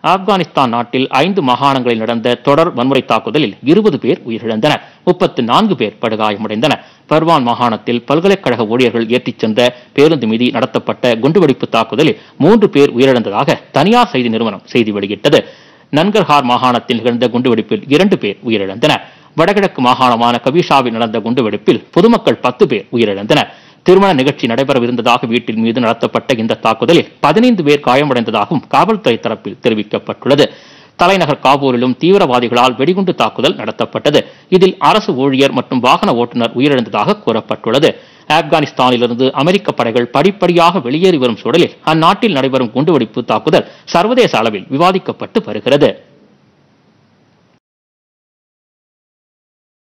ஆப்கானிஸ்தான் நாட்டில் ஐந்து மாகாணங்களில் நடந்த தொடர் வன்முறை தாக்குதலில் இருபது பேர் உயிரிழந்தனர் முப்பத்து நான்கு பேர் படுகாயமடைந்தனர் பர்வான் மாகாணத்தில் பல்கலைக்கழக ஊழியர்கள் ஏற்றிச் சென்ற பேருந்து மீது நடத்தப்பட்ட குண்டுவெடிப்பு தாக்குதலில் மூன்று பேர் உயிரிழந்ததாக தனியார் செய்தி நிறுவனம் செய்தி வெளியிட்டது நன்கர்ஹார் மாகாணத்தில் நிகழ்ந்த குண்டுவெடிப்பில் இரண்டு பேர் உயிரிழந்தனர் வடகிழக்கு மாகாணமான கவிஷாவில் நடந்த குண்டுவெடிப்பில் பொதுமக்கள் பத்து பேர் உயிரிழந்தனர் திருமண நிகழ்ச்சி நடைபெறவிருந்ததாக வீட்டின் மீது நடத்தப்பட்ட இந்த தாக்குதலில் பதினைந்து பேர் காயமடைந்ததாகவும் காவல்துறை தரப்பில் தெரிவிக்கப்பட்டுள்ளது தலைநகர் காபூரிலும் தீவிரவாதிகளால் வெடிகுண்டு தாக்குதல் நடத்தப்பட்டது இதில் அரசு ஊழியர் மற்றும் வாகன ஓட்டுநர் உயிரிழந்ததாக கூறப்பட்டுள்ளது ஆப்கானிஸ்தானிலிருந்து அமெரிக்க படைகள் படிப்படியாக வெளியேறி வரும் சூழலில் அந்நாட்டில் நடைபெறும் குண்டுவெடிப்பு தாக்குதல் சர்வதேச அளவில் விவாதிக்கப்பட்டு வருகிறது